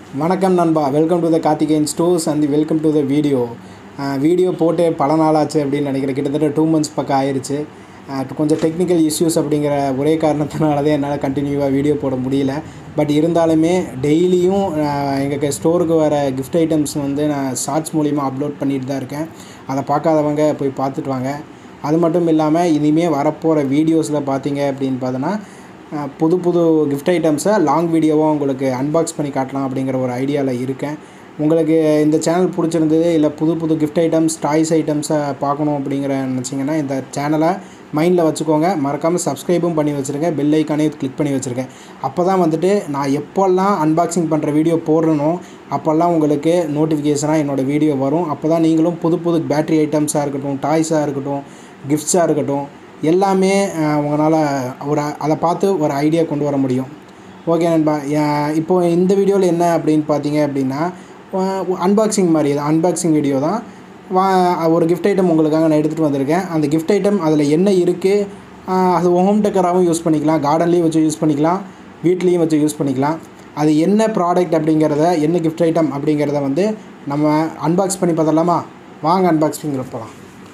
வணக்கம் நண்பா welcome to the Karthikeyan stores and welcome to the video video போட்டு பல நாளாச்சு அப்படின்னு நினைக்கிறேன் கிட்டத்தட்ட டூ மந்த்ஸ் பக்கம் ஆயிடுச்சு அஹ் கொஞ்சம் டெக்னிக்கல் இஷ்யூஸ் அப்படிங்கிற ஒரே காரணத்தினால தான் என்னால் கண்டினியூவாக வீடியோ போட முடியல பட் இருந்தாலுமே டெய்லியும் எங்கள் ஸ்டோருக்கு வர கிஃப்ட் ஐட்டம்ஸ் வந்து நான் ஷார்ட்ஸ் மூலிமா அப்லோட் பண்ணிட்டு தான் இருக்கேன் அதை பார்க்காதவங்க போய் பார்த்துட்டு வாங்க அது மட்டும் இல்லாமல் இனிமேல் வரப்போகிற வீடியோஸில் பார்த்தீங்க அப்படின்னு பார்த்தோன்னா அஹ் புது புது கிஃப்ட் ஐட்டம்ஸை லாங் வீடியோவாக உங்களுக்கு அன்பாக்ஸ் பண்ணி காட்டலாம் அப்படிங்கிற ஒரு ஐடியாவில் இருக்கேன் உங்களுக்கு இந்த சேனல் பிடிச்சிருந்தது இல்லை புது புது கிஃப்ட் ஐட்டம்ஸ் டாய்ஸ் ஐட்டம்ஸை பார்க்கணும் அப்படிங்கிற நினச்சிங்கன்னா இந்த சேனலை மைண்டில் வச்சுக்கோங்க மறக்காமல் சப்ஸ்கிரைபும் பண்ணி வச்சுருங்க பெல் ஐக்கானையும் கிளிக் பண்ணி வச்சுருக்கேன் அப்போ தான் வந்துட்டு நான் எப்போல்லாம் அன்பாக்சிங் பண்ணுற வீடியோ போடுறனோ அப்போல்லாம் உங்களுக்கு நோட்டிஃபிகேஷனாக என்னோடய வீடியோ வரும் அப்போ தான் நீங்களும் புது புது பேட்ரி ஐட்டம்ஸாக இருக்கட்டும் டாய்ஸாக இருக்கட்டும் கிஃப்ட்ஸாக இருக்கட்டும் எல்லாமே உங்களால் ஒரு அதை பார்த்து ஒரு ஐடியா கொண்டு வர முடியும் ஓகே நண்பா அஹ் இப்போ இந்த வீடியோவில் என்ன அப்படின்னு பார்த்தீங்க அப்படின்னா அன்பாக்சிங் மாதிரி தான் அன்பாக்சிங் வீடியோ தான் வா ஒரு கிஃப்ட் ஐட்டம் உங்களுக்காக நான் எடுத்துகிட்டு வந்திருக்கேன் அந்த கிஃப்ட் ஐட்டம் அதில் என்ன இருக்குது அது ஹோம் டெக்கராகவும் யூஸ் பண்ணிக்கலாம் கார்டன்லேயும் வச்சு யூஸ் பண்ணிக்கலாம் வீட்லேயும் வச்சு யூஸ் பண்ணிக்கலாம் அது என்ன ப்ராடக்ட் அப்படிங்கிறத என்ன கிஃப்ட் ஐட்டம் அப்படிங்கிறத வந்து நம்ம அன்பாக்ஸ் பண்ணி பார்த்தலாமா வாங்க அன்பாக்ஸ் பண்ணி போகலாம்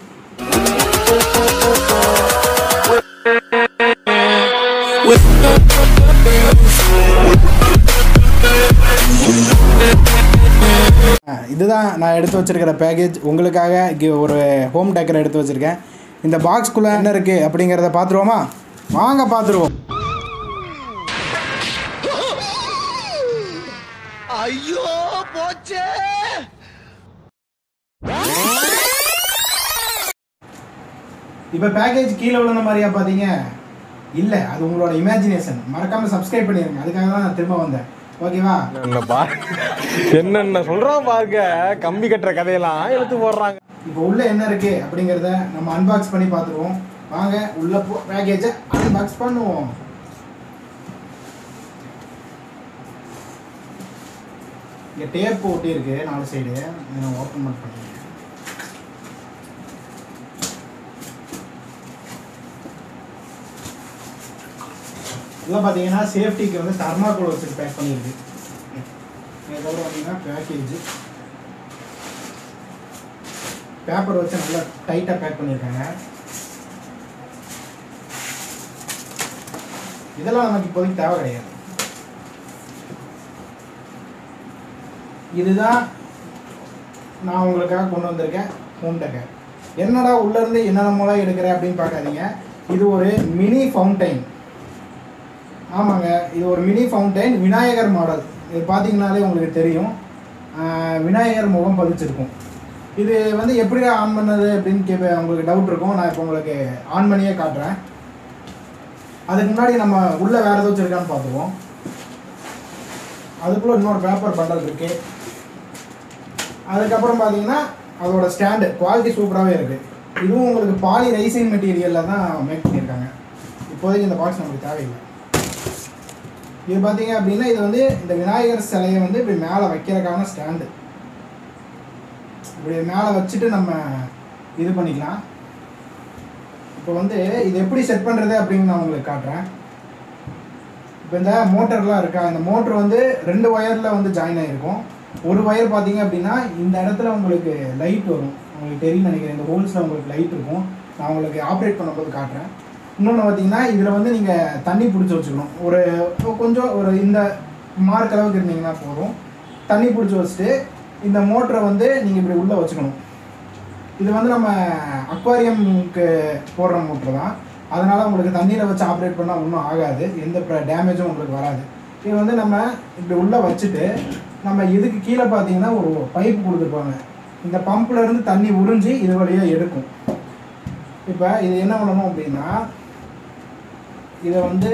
அஹ் இதுதான் நான் எடுத்து வச்சிருக்கிற பேக்கேஜ் உங்களுக்காக இங்கே ஒரு ஹோம் டேக்கர் எடுத்து வச்சுருக்கேன் இந்த பாக்ஸ்குள்ளே என்ன இருக்குது அப்படிங்கிறத பார்த்துருவோமா வாங்க பார்த்துருவோம் ஐயோ போச்சே இப்போ பேக்கேஜ் கீழே விழுந்த மாதிரியா பார்த்தீங்க இல்லை அது உங்களோட இமேஜினேஷன் மறக்காமல் சப்ஸ்கிரைப் பண்ணிடுங்க அதுக்காக தான் நான் திரும்ப வந்தேன் ஓகேவா என்ன பா என்னென்ன சொல்றான் பாருங்க கம்பி கட்டுற கதையெல்லாம் இழுத்து போடுறாங்க இப்போ உள்ள என்ன இருக்கு அப்படிங்கிறத நம்ம அன்பாக்ஸ் பண்ணி பார்த்துருவோம் வாங்க உள்ள போ பேக்கேஜை அன்பாக்ஸ் பண்ணுவோம் இங்கே டேப் ஒட்டி இருக்கு நாலு சைடு ஓப்பன் பண்ண பண்ணுங்க இதெல்லாம் பார்த்தீங்கன்னா சேஃப்டிக்கு வந்து தர்மாக்கோல் வச்சு பேக் பண்ணியிருக்கு இதோட பார்த்தீங்கன்னா பேக்கேஜ் பேப்பர் வச்சு நல்லா டைட்டாக பேக் பண்ணியிருக்காங்க இதெல்லாம் நமக்கு இப்போதைக்கு தேவை கிடையாது இதுதான் நான் உங்களுக்காக கொண்டு வந்திருக்கேன் ஹோம் டெக்கர் என்னடா உள்ளேருந்து என்னென்னமோலாம் எடுக்கிறேன் அப்படின்னு பார்க்காதீங்க இது ஒரு மினி ஃபவுண்டைன் ஆமாங்க இது ஒரு மினி ஃபவுண்டைன் விநாயகர் மாடல் இது பார்த்தீங்கனாலே உங்களுக்கு தெரியும் ஆஹ் விநாயகர் முகம் பதிச்சிருக்கும் இது வந்து எப்படி ஆன் பண்ணது அப்படின்னு கேட்ப உங்களுக்கு டவுட் இருக்கும் நான் இப்போ உங்களுக்கு ஆன் பண்ணியே காட்டுறேன் அதுக்கு முன்னாடி நம்ம உள்ளே வேறு ஏதாச்சும் இருக்கான்னு பார்த்துருவோம் அதுக்குள்ளே இன்னொரு பேப்பர் பண்டல் இருக்கு அதுக்கப்புறம் பார்த்தீங்கன்னா அதோட ஸ்டாண்டு குவாலிட்டி சூப்பராகவே இருக்குது இதுவும் உங்களுக்கு பாலி ரைசிங் மெட்டீரியலில் தான் மேக் பண்ணியிருக்காங்க இப்போதைக்கு இந்த பாக்ஸ் நமக்கு தேவையில்லை இது பார்த்தீங்க அப்படின்னா இது வந்து இந்த விநாயகர் சிலையை வந்து இப்படி மேலே வைக்கிறதுக்கான ஸ்டாண்டு இப்படி மேலே வச்சுட்டு நம்ம இது பண்ணிக்கலாம் இப்போ வந்து இது எப்படி செட் பண்ணுறது அப்படின்னு நான் உங்களுக்கு காட்டுறேன் இப்போ இந்த மோட்டர்லாம் இருக்கா இந்த மோட்டர் வந்து ரெண்டு ஒயரில் வந்து ஜாயின் ஆகிருக்கும் ஒரு ஒயர் பார்த்தீங்க அப்படின்னா இந்த இடத்துல உங்களுக்கு லைட் வரும் உங்களுக்கு தெரியும் நினைக்கிறேன் இந்த ஹோல்ஸில் உங்களுக்கு லைட் இருக்கும் நான் உங்களுக்கு ஆப்ரேட் பண்ணும்போது காட்டுறேன் இன்னொன்று பார்த்தீங்கன்னா இதில் வந்து நீங்கள் தண்ணி பிடிச்சி வச்சுக்கணும் ஒரு கொஞ்சம் ஒரு இந்த மார்க் அளவுக்கு இருந்தீங்கன்னா போதும் தண்ணி பிடிச்சி வச்சுட்டு இந்த மோட்டரை வந்து நீங்கள் இப்படி உள்ளே வச்சுக்கணும் இது வந்து நம்ம அக்வாரியம்க்கு போடுற மோட்ரு தான் அதனால் உங்களுக்கு தண்ணியில் வச்சு ஆப்ரேட் பண்ணால் ஒன்றும் ஆகாது எந்த டேமேஜும் உங்களுக்கு வராது இது வந்து நம்ம இப்படி உள்ளே வச்சுட்டு நம்ம இதுக்கு கீழே பார்த்தீங்கன்னா ஒரு பைப் கொடுத்துருப்பாங்க இந்த பம்பில் இருந்து தண்ணி உறிஞ்சி இது வழியாக எடுக்கும் இப்போ இது என்ன பண்ணணும் அப்படின்னா இதை வந்து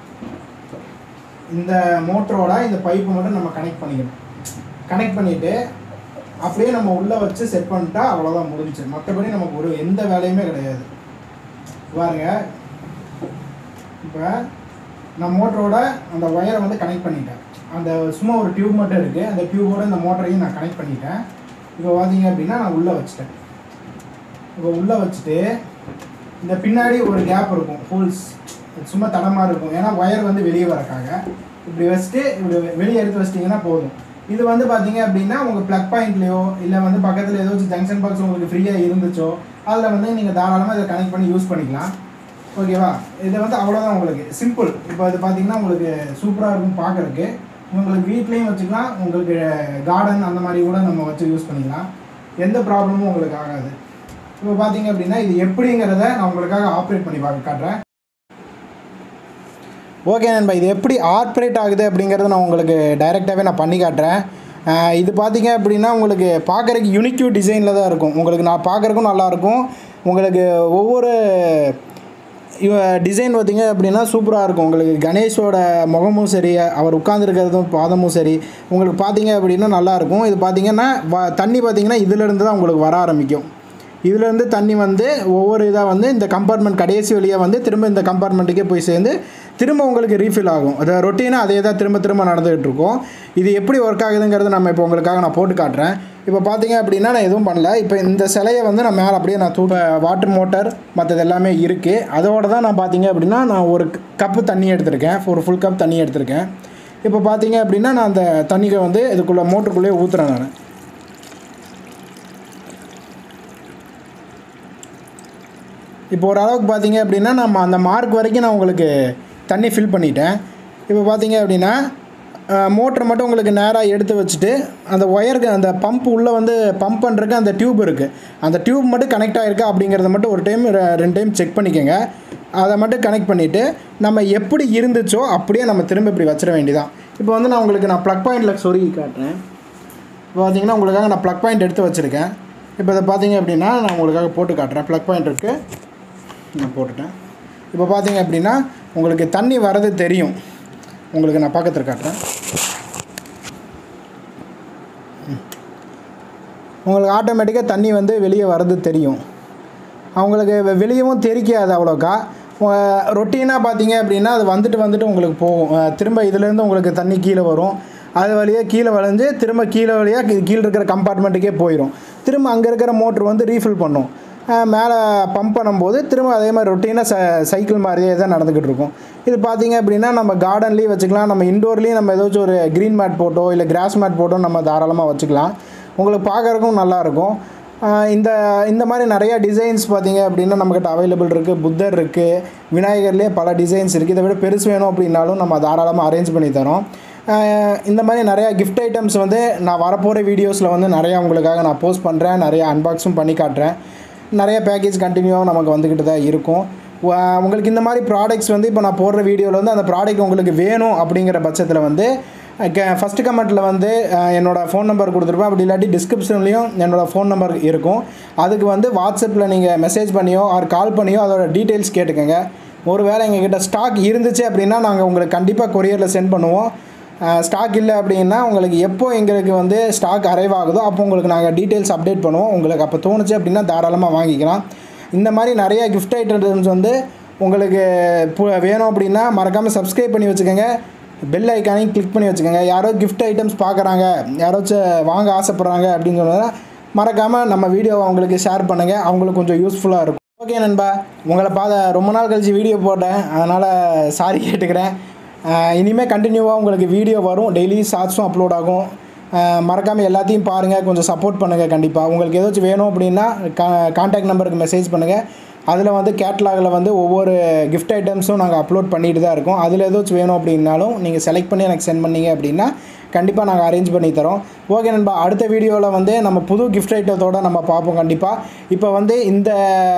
இந்த மோட்டரோட இந்த பைப்பை மட்டும் நம்ம கனெக்ட் பண்ணிக்கணும் கனெக்ட் பண்ணிவிட்டு அப்படியே நம்ம உள்ளே வச்சு செட் பண்ணிட்டா அவ்வளோதான் முடிஞ்சுச்சு மற்றபடி நமக்கு ஒரு எந்த வேலையுமே கிடையாது பாருங்க இப்போ நான் மோட்டரோட அந்த ஒயரை வந்து கனெக்ட் பண்ணிட்டேன் அந்த சும்மா ஒரு டியூப் மட்டும் இருக்குது அந்த டியூபோட இந்த மோட்டரையும் நான் கனெக்ட் பண்ணிட்டேன் இப்போ பார்த்தீங்க அப்படின்னா நான் உள்ளே வச்சுட்டேன் இப்போ உள்ளே வச்சுட்டு இந்த பின்னாடி ஒரு கேப் இருக்கும் ஹோல்ஸ் சும்மா தடமாக இருக்கும் ஏன்னா ஒயர் வந்து வெளியே வரக்காக இப்படி வச்சுட்டு இப்படி வெளியே எடுத்து வச்சிட்டிங்கன்னா போதும் இது வந்து பார்த்தீங்க அப்படின்னா உங்கள் ப்ளக் பாயிண்ட்லையோ இல்லை வந்து பக்கத்தில் ஏதாச்சும் ஜங்ஷன் பாக்ஸ் உங்களுக்கு ஃப்ரீயாக இருந்துச்சோ அதில் வந்து நீங்கள் தாராளமாக இதை கனெக்ட் பண்ணி யூஸ் பண்ணிக்கலாம் ஓகேவா இது வந்து அவ்வளோதான் உங்களுக்கு சிம்பிள் இப்போ இது பார்த்தீங்கன்னா உங்களுக்கு சூப்பராக இருக்கும் பார்க்கறதுக்கு உங்களுக்கு வீட்லேயும் வச்சுக்கலாம் உங்களுக்கு கார்டன் அந்த மாதிரி கூட நம்ம வச்சு யூஸ் பண்ணிக்கலாம் எந்த ப்ராப்ளமும் உங்களுக்கு ஆகாது இப்போ பார்த்தீங்க அப்படின்னா இது எப்படிங்கிறத நான் உங்களுக்காக ஆப்ரேட் பண்ணி பார்க்க காட்டுறேன் ஓகே நண்பா இது எப்படி ஆப்ரேட் ஆகுது அப்படிங்கிறத நான் உங்களுக்கு டைரெக்டாகவே நான் பண்ணி காட்டுறேன் ஆஹ் இது பார்த்தீங்க அப்படின்னா உங்களுக்கு பார்க்குறதுக்கு யூனிக்யூ டிசைனில் தான் இருக்கும் உங்களுக்கு நான் பார்க்குறக்கும் நல்லாயிருக்கும் உங்களுக்கு ஒவ்வொரு டிசைன் பார்த்தீங்க அப்படின்னா சூப்பராக இருக்கும் உங்களுக்கு கணேஷோட முகமும் சரி அவர் உட்காந்துருக்கிறதும் பாதமும் சரி உங்களுக்கு பார்த்தீங்க அப்படின்னா நல்லாயிருக்கும் இது பார்த்தீங்கன்னா வ தண்ணி பார்த்தீங்கன்னா இதிலேருந்து தான் உங்களுக்கு வர ஆரம்பிக்கும் இதுலேருந்து தண்ணி வந்து ஒவ்வொரு இதாக வந்து இந்த கம்பார்ட்மெண்ட் கடைசி வழியாக வந்து திரும்ப இந்த கம்பார்ட்மெண்ட்டுக்கே போய் சேர்ந்து திரும்ப உங்களுக்கு ரீஃபில் ஆகும் அது ரொட்டீனாக அதே தான் திரும்ப திரும்ப நடந்துகிட்டு இருக்கும் இது எப்படி ஒர்க் ஆகுதுங்கிறது நம்ம இப்போ உங்களுக்காக நான் போட்டு காட்டுறேன் இப்போ பார்த்தீங்க அப்படின்னா நான் எதுவும் பண்ணல இப்போ இந்த சிலையை வந்து நான் மேலே அப்படியே நான் தூக்க வாட்டர் மோட்டர் மற்றது எல்லாமே இருக்குது அதோட தான் நான் பார்த்தீங்க அப்படின்னா நான் ஒரு கப்பு தண்ணி எடுத்திருக்கேன் ஒரு ஃபுல் கப் தண்ணி எடுத்திருக்கேன் இப்போ பார்த்தீங்க அப்படின்னா நான் அந்த தண்ணியை வந்து இதுக்குள்ளே மோட்டருக்குள்ளேயே ஊற்றுறேன் நான் இப்போ ஓரளவுக்கு பார்த்தீங்க அப்படின்னா நம்ம அந்த மார்க் வரைக்கும் நான் உங்களுக்கு தண்ணி ஃபில் பண்ணிட்டேன் இப்போ பார்த்தீங்க அப்படின்னா மோட்டர் மட்டும் உங்களுக்கு நேராக எடுத்து வச்சுட்டு அந்த ஒயருக்கு அந்த பம்ப் உள்ளே வந்து பம்ப் பண்ணுறதுக்கு அந்த டியூப் இருக்குது அந்த டியூப் மட்டும் கனெக்ட் ஆகிருக்கா அப்படிங்கிறத மட்டும் ஒரு டைம் ரெண்டு டைம் செக் பண்ணிக்கோங்க அதை மட்டும் கனெக்ட் பண்ணிவிட்டு நம்ம எப்படி இருந்துச்சோ அப்படியே நம்ம திரும்ப இப்படி வச்சிட வேண்டியதான் இப்போ வந்து நான் உங்களுக்கு நான் ப்ளக் பாயிண்டில் சொருகி காட்டுறேன் இப்போ பார்த்தீங்கன்னா உங்களுக்காக நான் ப்ளக் பாயிண்ட் எடுத்து வச்சுருக்கேன் இப்போ இதை பார்த்தீங்க அப்படின்னா நான் உங்களுக்காக போட்டு காட்டுறேன் ப்ளக் பாயிண்ட் இருக்குது நான் போட்டுட்டேன் இப்போ பார்த்தீங்க அப்படின்னா உங்களுக்கு தண்ணி வர்றது தெரியும் உங்களுக்கு நான் பக்கத்தில் காட்டுறேன் ம். உங்களுக்கு ஆட்டோமேட்டிக்காக தண்ணி வந்து வெளியே வர்றது தெரியும் அவங்களுக்கு வெ- வெளியவும் தெரிக்காது அவ்வளோக்கா ரொட்டீனாக பார்த்தீங்க அப்படின்னா அது வந்துட்டு வந்துட்டு உங்களுக்கு போகும் அஹ் திரும்ப இதுலேருந்து உங்களுக்கு தண்ணி கீழே வரும் அது வழியாக கீழே வளைஞ்சு திரும்ப கீழே வழியாக கீழே இருக்கிற கம்பார்ட்மெண்ட்டுக்கே போயிடும் திரும்ப அங்கே இருக்கிற மோட்ரு வந்து ரீஃபில் பண்ணும் அஹ் மேலே பம்ப் பண்ணும்போது திரும்ப அதே மாதிரி ரொட்டீனாக ச சைக்கிள் மாதிரியே தான் நடந்துக்கிட்டு இருக்கும் இது பார்த்தீங்க அப்படின்னா நம்ம கார்டன்லேயும் வச்சுக்கலாம் நம்ம இண்டோர்லேயும் நம்ம ஏதாச்சும் ஒரு க்ரீன் மேட் போட்டோ இல்லை கிராஸ் மேட் போட்டோ நம்ம தாராளமாக வச்சுக்கலாம் உங்களுக்கு பார்க்குறதுக்கும் நல்லாயிருக்கும் ஆஹ் இந்த இந்த மாதிரி நிறைய டிசைன்ஸ் பார்த்தீங்க அப்படின்னா நம்மக்கிட்ட அவைலபிள் இருக்குது புத்தர் இருக்குது விநாயகர்லேயே பல டிசைன்ஸ் இருக்குது இதை விட பெருசு வேணும் அப்படின்னாலும் நம்ம தாராளமாக அரேஞ்ச் பண்ணி தரோம் ஆஹ் இந்த மாதிரி நிறையா கிஃப்ட் ஐட்டம்ஸ் வந்து நான் வரப்போகிற வீடியோஸில் வந்து நிறையா உங்களுக்காக நான் போஸ்ட் பண்ணுறேன் நிறைய அன்பாக்ஸும் பண்ணி காட்டுறேன் நிறைய பேக்கேஜ் கண்டினியூவாக நமக்கு வந்துக்கிட்டு தான் இருக்கும் வா- உங்களுக்கு இந்த மாதிரி ப்ராடக்ட்ஸ் வந்து இப்போ நான் போடுற வீடியோவில் வந்து அந்த ப்ராடக்ட் உங்களுக்கு வேணும் அப்படிங்கிற பட்சத்தில் வந்து ஃபஸ்ட்டு கமெண்ட்டில் வந்து அஹ், என்னோட ஃபோன் நம்பர் கொடுத்துருப்பேன் அப்படி இல்லாட்டி டிஸ்கிரிப்ஷன்லேயும் என்னோட ஃபோன் நம்பர் இருக்கும் அதுக்கு வந்து வாட்ஸ்அப்பில் நீங்கள் மெசேஜ் பண்ணியோ ஆர் கால் பண்ணியோ அதோட டீட்டெயில்ஸ் கேட்டுக்கோங்க ஒருவேளை எங்ககிட்ட ஸ்டாக் இருந்துச்சு அப்படின்னா நாங்கள் உங்களுக்கு கண்டிப்பாக கொரியரில் சென்ட் பண்ணுவோம் ஸ்டாக் இல்லை அப்படின்னா உங்களுக்கு எப்போ எங்களுக்கு வந்து ஸ்டாக் அரைவ் ஆகுதோ அப்போ உங்களுக்கு நாங்கள் டீட்டெயில்ஸ் அப்டேட் பண்ணுவோம் உங்களுக்கு அப்போ தோணுச்சு அப்படின்னா தாராளமாக வாங்கிக்கலாம் இந்த மாதிரி நிறைய கிஃப்ட் ஐட்டம்ஸ் வந்து உங்களுக்கு பு- வேணும் அப்படின்னா மறக்காமல் சப்ஸ்கிரைப் பண்ணி வச்சுக்கோங்க பெல் ஐக்கானையும் கிளிக் பண்ணி வச்சுக்கோங்க யாரோ கிஃப்ட் ஐட்டம்ஸ் பார்க்குறாங்க யாராச்சும் வாங்க ஆசைப்பட்றாங்க அப்படின்னு சொன்னதா மறக்காமல் நம்ம வீடியோவை அவங்களுக்கு ஷேர் பண்ணுங்கள் அவங்களுக்கு கொஞ்சம் யூஸ்ஃபுல்லாக இருக்கும் ஓகே நண்பா உங்களை பார்த்த ரொம்ப நாள் கழிச்சு வீடியோ போட்டேன் அதனால் சாரி கேட்டுக்கிறேன் இனிமேல் கண்டினியூவாக உங்களுக்கு வீடியோ வரும் டெய்லி ஷார்ட்ஸும் அப்லோட் ஆகும் மறக்காமல் எல்லாத்தையும் பாருங்கள் கொஞ்சம் சப்போர்ட் பண்ணுங்கள் கண்டிப்பாக உங்களுக்கு ஏதாச்சும் வேணும் அப்படின்னா கா கான்டாக்ட் நம்பருக்கு மெசேஜ் பண்ணுங்கள் அதில் வந்து கேட்லாகில் வந்து ஒவ்வொரு கிஃப்ட் ஐட்டம்ஸும் நாங்கள் அப்லோட் பண்ணிட்டு தான் இருக்கோம் அதில் ஏதாச்சும் வேணும் அப்படின்னாலும் நீங்கள் செலக்ட் பண்ணி எனக்கு சென்ட் பண்ணீங்க அப்படின்னா கண்டிப்பாக நாங்கள் அரேஞ்ச் பண்ணி தரோம் ஓகே நண்பா அடுத்த வீடியோவில் வந்து நம்ம புது கிஃப்ட் ஐட்டத்தோட நம்ம பார்ப்போம் கண்டிப்பாக இப்போ வந்து இந்த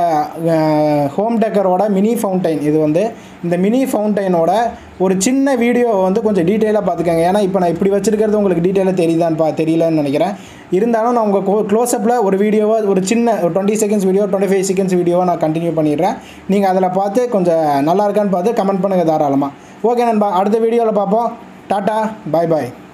ஹோம் டெக்கரோட மினி ஃபவுண்டைன் இது வந்து இந்த மினி ஃபவுண்டைனோட ஒரு சின்ன வீடியோ வந்து கொஞ்சம் டீட்டெயிலாக பார்த்துக்கோங்க ஏன்னா இப்போ நான் இப்படி வச்சிருக்கிறது உங்களுக்கு டீட்டெயிலாக தெரியுதான்னு பா தெரியலன்னு நினைக்கிறேன் இருந்தாலும் நான் உங்கள் க்ளோஸ்அப்பில் ஒரு வீடியோவை ஒரு சின்ன ஒரு twenty seconds video twenty five seconds வீடியோவை நான் கண்டினியூ பண்ணிடுறேன் நீங்கள் அதில் பார்த்து கொஞ்சம் நல்லா இருக்கான்னு பார்த்து கமெண்ட் பண்ணுங்கள் தாராளமாக ஓகே நண்பா அடுத்த வீடியோவில் பார்ப்போம் டாட்டா பாய் பாய்